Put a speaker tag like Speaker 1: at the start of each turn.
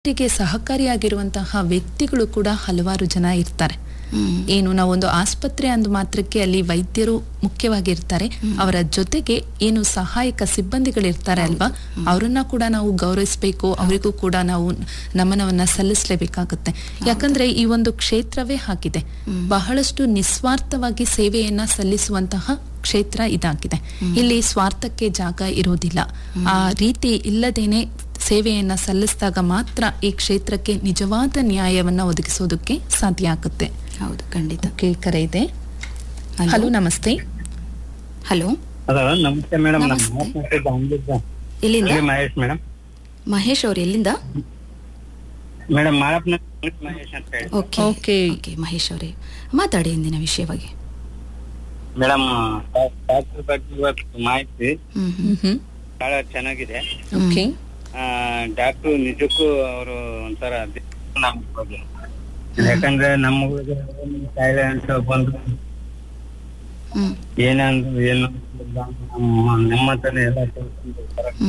Speaker 1: ಗೆ ಸಹಕಾರಿಯಾಗಿರುವಂತಹ ವ್ಯಕ್ತಿಗಳು ಕೂಡ ಹಲವಾರು ಜನ ಇರ್ತಾರೆ
Speaker 2: ಹ್ಮ್.
Speaker 1: ಏನು ನಾವೊಂದು ಆಸ್ಪತ್ರೆ ಅಂದ ಮಾತ್ರಕ್ಕೆ ಅಲ್ಲಿ ವೈದ್ಯರು ಮುಖ್ಯವಾಗಿರ್ತಾರೆ ಅವರ ಜೊತೆಗೆ ಏನು ಸಹಾಯಕ ಸಿಬ್ಬಂದಿಗಳಿರ್ತಾರೆ ಅಲ್ವಾ ಅವರನ್ನ ಕೂಡ ನಾವು ಗೌರವಿಸಬೇಕು ಅವರಿಗೂ ಕೂಡ ನಾವು ನಮನವನ್ನ ಸಲ್ಲಿಸಲೇಬೇಕಾಗುತ್ತೆ ಯಾಕಂದ್ರೆ ಈ ಒಂದು ಕ್ಷೇತ್ರವೇ ಹಾಕಿದೆ ಬಹಳಷ್ಟು ನಿಸ್ವಾರ್ಥವಾಗಿ ಸೇವೆಯನ್ನ ಸಲ್ಲಿಸುವಂತಹ ಕ್ಷೇತ್ರ ಇದಾಗಿದೆ ಇಲ್ಲಿ ಸ್ವಾರ್ಥಕ್ಕೆ ಜಾಗ ಇರೋದಿಲ್ಲ ಆ ರೀತಿ ಇಲ್ಲದೇನೆ ಸೇವೆಯನ್ನ ಸಲ್ಲಿಸಿದಾಗ ಮಾತ್ರ ಈ ಕ್ಷೇತ್ರಕ್ಕೆ ನಿಜವಾದ ನ್ಯಾಯವನ್ನ ಒದಗಿಸೋದಕ್ಕೆ ಸಾಧ್ಯ ಆಗುತ್ತೆ
Speaker 2: ಹೌದು ಖಂಡಿತ
Speaker 1: ಓಕೆ ಕರೆ ಇದೆ
Speaker 2: Hello.
Speaker 1: ಹಲೋ ನಮಸ್ತೆ
Speaker 2: ಹಲೋ
Speaker 3: ಹಲೋ ನಮಸ್ತೆ ಮೇಡಮ್ ನಮ್ಮ
Speaker 2: ನಮಸ್ತೆ.
Speaker 3: ಮಾತನಾಡ್ತಿದ್ದ ಅಂಬಿದ್ದ.
Speaker 2: ಎಲ್ಲಿಂದ
Speaker 3: ಇಲ್ಲಿ ಮಹೇಶ್ ಮೇಡಮ್
Speaker 2: ಮಹೇಶ್ ಅವ್ರು ಎಲ್ಲಿಂದ
Speaker 3: ಮೇಡಮ್ ಮಾಳಪ್ಪನ ಮಹೇಶ್ ಅಂತ ಹೇಳಿ
Speaker 2: ಓಕೆ
Speaker 1: Okay.
Speaker 2: ಓಕೆ ಮಹೇಶ್ ಅವರೇ ಮಾತಾಡಿ ಇಂದಿನ ವಿಷಯವಾಗಿ
Speaker 3: ಮೇಡಮ್ ಡಾಕ್ಟರ್ ಬಗ್ಗೆ ಇವತ್ತು ಮಾಹಿತಿ
Speaker 2: ಹ್ಮ್ ಹ್ಮ್
Speaker 1: ಹ್ಮ್
Speaker 3: ಬಹಳ ಚೆನ್ನಾಗಿದೆ
Speaker 1: ಓಕೆ
Speaker 3: ಡಾಕ್ಟರ್ ನಿಜಕ್ಕೂ ಅವರು ಒಂಥರ ದೇವ್ರು ನಮ್ಮ ಬಗ್ಗೆ ಯಾಕಂದ್ರೆ ನಮ್ಮ ಊರಿಗೆ ಕಾಯಿಲೆ ಅಂತ ಬಂದು
Speaker 2: ಹ್ಮ್
Speaker 3: ಏನಂದ್ರು ಏನು ನಮ್ಮ ನಮ್ಮ ಹತ್ರನೇ ಎಲ್ಲ ತಿಳ್ಕೊಂಡು correct